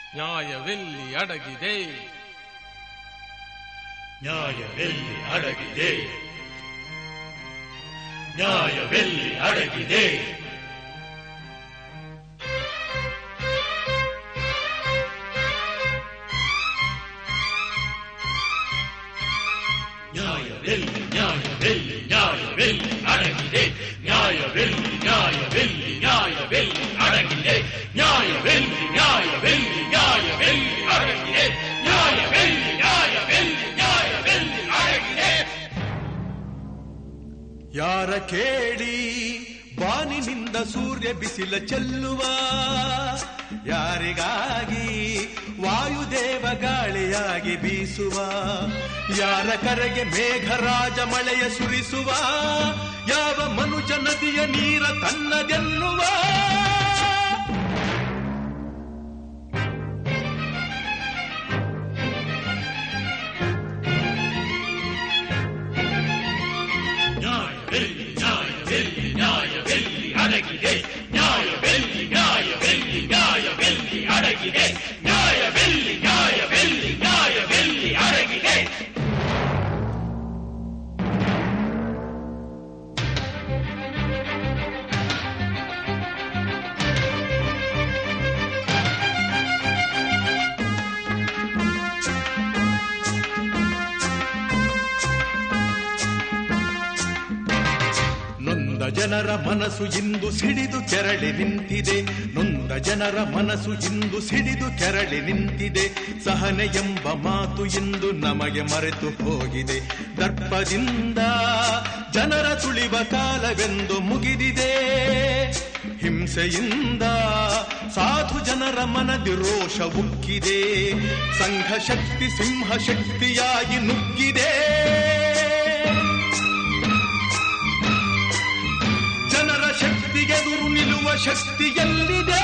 ನ್ಯಾಯವೆಲ್ಲಿ ಅಡಗಿದೆ ನ್ಯಾಯವೆಲ್ಲಿ ಅಡಗಿದೆ ನ್ಯಾಯವೆಲ್ಲಿ ಅಡಗಿದೆ ನ್ಯಾಯವೆಲ್ಲಿ ನ್ಯಾಯವೆಲ್ಲಿ ನ್ಯಾಯವೆಲ್ಲಿ ಅಡಗಿದೆ ನ್ಯಾಯವೆಲ್ಲಿ ನ್ಯಾಯವೆಲ್ಲಿ ನ್ಯಾಯವೆಲ್ಲಿ ಅಡಗಿದೆ ನ್ಯಾಯವೆಲ್ಲಿ ನ್ಯಾಯವೆಲ್ಲಿ ನ್ಯಾಯವೆಲ್ಲಿ ಅಡಗಿದೆ ನ್ಯಾಯವೆಲ್ಲಿ ನ್ಯಾಯವೆಲ್ಲಿ ನ್ಯಾಯವೆಲ್ಲಿ ಅಡಗಿದೆ ಯಾರ ಕೇಳಿ ಬಾನಿನಿಂದ ಸೂರ್ಯ ಬಿಸಿಲ ಚೆಲ್ಲುವ ಯಾರಿಗಾಗಿ ವಾಯುದೇವ ಗಾಳಿಯಾಗಿ ಬೀಸುವ ಯಾರ ಕರೆಗೆ ಮೇಘರಾಜ ಮಳೆಯ ಸುರಿಸುವ ಯಾವ ಮನುಜ ನದಿಯ ನೀರ ತನ್ನದೆನ್ನುವ ನ್ಯಾಯವೆಲ್ಲಿ ನ್ಯಾಯವೆಲ್ಲಿ ನ್ಯಾಯವೆಲ್ಲಿ ಅಡಗಿದೆ ನ್ಯಾಯವೆಲ್ಲಿ ನ್ಯಾಯವೆಲ್ಲಿ ನ್ಯಾಯವೆಲ್ಲಿ ಅಡಗಿದೆ ನ್ಯಾಯವೆಲ್ಲಿ ನ್ಯಾಯವೆಲ್ಲಿ ನ್ಯಾಯವೆಲ್ಲಿ ಅಡಗಿದೆ ನೊಂದ ಜನರ ಮನಸ್ಸು ಇಂದು ಸಿಡಿದು ಕೆರಳಿ ನಿಂತಿದೆ ನೊಂದ ಜನರ ಮನಸ್ಸು ಇಂದು ಸಿಡಿದು ಕೆರಳಿ ನಿಂತಿದೆ ಸಹನೆ ಎಂಬ ಮಾತು ಇಂದು ನಮಗೆ ಮರೆತು ಹೋಗಿದೆ ದರ್ಪದಿಂದ ಜನರ ತುಳಿವ ಕಾಲವೆಂದು ಮುಗಿದಿದೆ ಹಿಂಸೆಯಿಂದ ಸಾಧು ಜನರ ಮನದಿ ರೋಷ ಉಕ್ಕಿದೆ ಸಂಘ ಶಕ್ತಿ ಸಿಂಹ ಶಕ್ತಿಯಾಗಿ ನುಗ್ಗಿದೆ ಜನರ ಶಕ್ತಿಗೆದುರು ನಿಲ್ಲುವ ಶಕ್ತಿ ಎಲ್ಲಿದೆ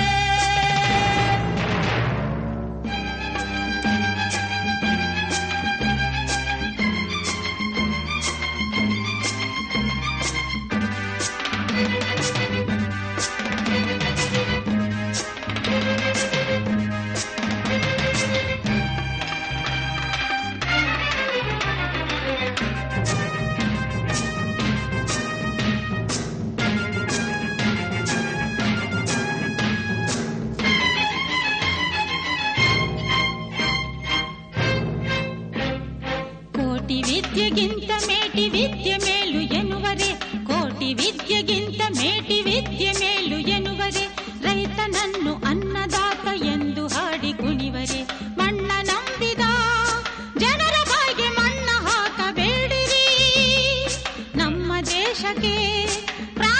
ಕೋಟಿ ವಿದ್ಯೆಗಿಂತ ಮೇಟಿ ವಿದ್ಯೆ ಮೇಲು ಎನ್ನುವರೆ ಕೋಟಿ ವಿದ್ಯೆಗಿಂತ ಮೇಟಿ ವಿದ್ಯೆ ಮೇಲು ಎನ್ನುವರೆ ರೈತನನ್ನು ಅನ್ನದಾತ ಎಂದು ಹಾಡಿ ಕುಣಿವರೆ ಮಣ್ಣ ನಂಬಿದ ಜನರ ಬಾಯಿಗೆ ಮಣ್ಣ ಹಾಕಬೇಡಿರಿ ನಮ್ಮ ದೇಶಕ್ಕೆ ಪ್ರಾಣ